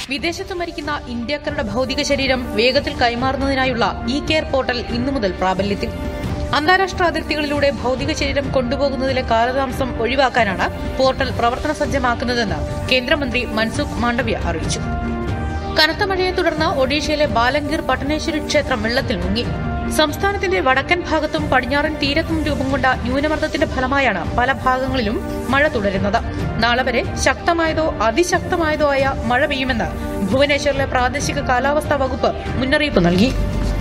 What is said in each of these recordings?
വിദേശത്ത് മരിക്കുന്ന ഇന്ത്യക്കാരുടെ ഭൌതിക ശരീരം വേഗത്തിൽ കൈമാറുന്നതിനായുള്ള ഇ കെയർ പോർട്ടൽ ഇന്നു മുതൽ പ്രാബല്യത്തിൽ അന്താരാഷ്ട്ര അതിർത്തികളിലൂടെ ഭൌതിക ശരീരം കൊണ്ടുപോകുന്നതിലെ കാലതാമസം ഒഴിവാക്കാനാണ് പോർട്ടൽ പ്രവർത്തന സജ്ജമാക്കുന്നതെന്ന് കേന്ദ്രമന്ത്രി മൻസുഖ് മാണ്ഡവ്യ അറിയിച്ചു കനത്ത മഴയെ തുടർന്ന് ഒഡീഷയിലെ ബാലംഗീർ പട്ടണേശ്വരി ക്ഷേത്രം വെള്ളത്തിൽ മുങ്ങി സംസ്ഥാനത്തിന്റെ വടക്കൻ ഭാഗത്തും പടിഞ്ഞാറൻ തീരത്തും രൂപം കൊണ്ട ന്യൂനമർദ്ദത്തിന്റെ ഫലമായാണ് പല ഭാഗങ്ങളിലും മഴ തുടരുന്നത് നാളെ വരെ ശക്തമായതോ അതിശക്തമായതോ ആയ മഴ പെയ്യുമെന്ന് ഭുവനേശ്വറിലെ പ്രാദേശിക കാലാവസ്ഥാ വകുപ്പ് മുന്നറിയിപ്പ് നൽകി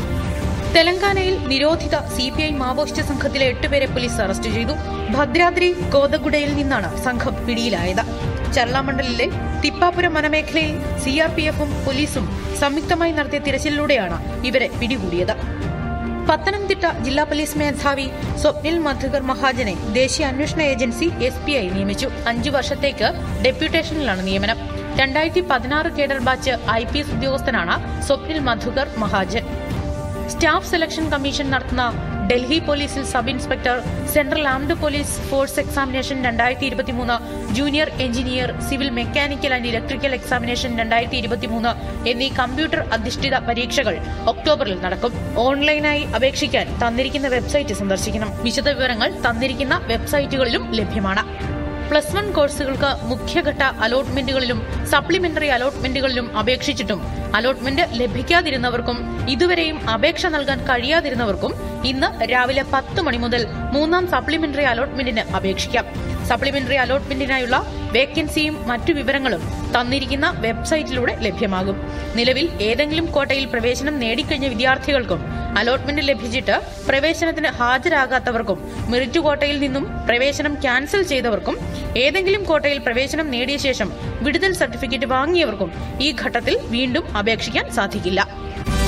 തെലങ്കാനയിൽ നിരോധിത സിപിഐ മാവോയിസ്റ്റ് സംഘത്തിലെ എട്ടുപേരെ പോലീസ് അറസ്റ്റ് ചെയ്തു ഭദ്രാദ്രി കോതഗുഡയിൽ നിന്നാണ് സംഘം പിടിയിലായത് ചർലാമണ്ഡലിലെ തിപ്പാപുരം വനമേഖലയിൽ സിആർപിഎഫും പോലീസും സംയുക്തമായി നടത്തിയ തിരച്ചിലിലൂടെയാണ് ഇവരെ പിടികൂടിയത് പത്തനംതിട്ട ജില്ലാ പോലീസ് മേധാവി സ്വപ്നിൽ മധുകർ മഹാജനെ ദേശീയ അന്വേഷണ ഏജൻസി എസ് പി ഐ നിയമിച്ചു അഞ്ചു വർഷത്തേക്ക് ഡെപ്യൂട്ടേഷനിലാണ് നിയമനം രണ്ടായിരത്തി പതിനാറ് cadre batch I P S ഉദ്യോഗസ്ഥനാണ് Swapnil Madhukar Mahajan staff selection commission നടത്തുന്ന ഡൽഹി പോലീസിൽ sub inspector central armed police force examination രണ്ടായിരത്തി ഇരുപത്തിമൂന്ന് junior engineer civil mechanical and electrical examination രണ്ടായിരത്തി ഇരുപത്തിമൂന്ന് എന്നീ കമ്പ്യൂട്ടർ അധിഷ്ഠിത പരീക്ഷകൾ ഒക്ടോബറിൽ നടക്കും ഓൺലൈനായി അപേക്ഷിക്കാൻ തന്നിരിക്കുന്ന വെബ്സൈറ്റ് സന്ദർശിക്കണം വിശദവിവരങ്ങൾ തന്നിരിക്കുന്ന വെബ്സൈറ്റുകളിലും ലഭ്യമാണ് പ്ലസ് വൺ കോഴ്സുകൾക്ക് മുഖ്യഘട്ട അലോട്ട്മെന്റുകളിലും സപ്ലിമെന്ററി അലോട്ട്മെന്റുകളിലും അപേക്ഷിച്ചിട്ടും അലോട്ട്മെന്റ് ലഭിക്കാതിരുന്നവർക്കും ഇതുവരെയും അപേക്ഷ നൽകാൻ കഴിയാതിരുന്നവർക്കും ഇന്ന് രാവിലെ പത്ത് മണി മുതൽ മൂന്നാം സപ്ലിമെന്ററി അലോട്ട്മെന്റിന് അപേക്ഷിക്കാം സപ്ലിമെന്ററി അലോട്ട്മെന്റിനായുള്ള വേക്കൻസിയും മറ്റു വിവരങ്ങളും തന്നിരിക്കുന്ന വെബ്സൈറ്റിലൂടെ ലഭ്യമാകും നിലവിൽ ഏതെങ്കിലും കോട്ടയിൽ പ്രവേശനം നേടിക്കഴിഞ്ഞ വിദ്യാർത്ഥികൾക്കും അലോട്ട്മെന്റ് ലഭിച്ചിട്ട് പ്രവേശനത്തിന് ഹാജരാകാത്തവർക്കും മെറിറ്റ് കോട്ടയിൽ നിന്നും പ്രവേശനം ക്യാൻസൽ ചെയ്തവർക്കും ഏതെങ്കിലും കോട്ടയിൽ പ്രവേശനം നേടിയ ശേഷം വിടുതൽ സർട്ടിഫിക്കറ്റ് വാങ്ങിയവർക്കും ഈ ഘട്ടത്തിൽ വീണ്ടും അപേക്ഷിക്കാൻ സാധിക്കില്ല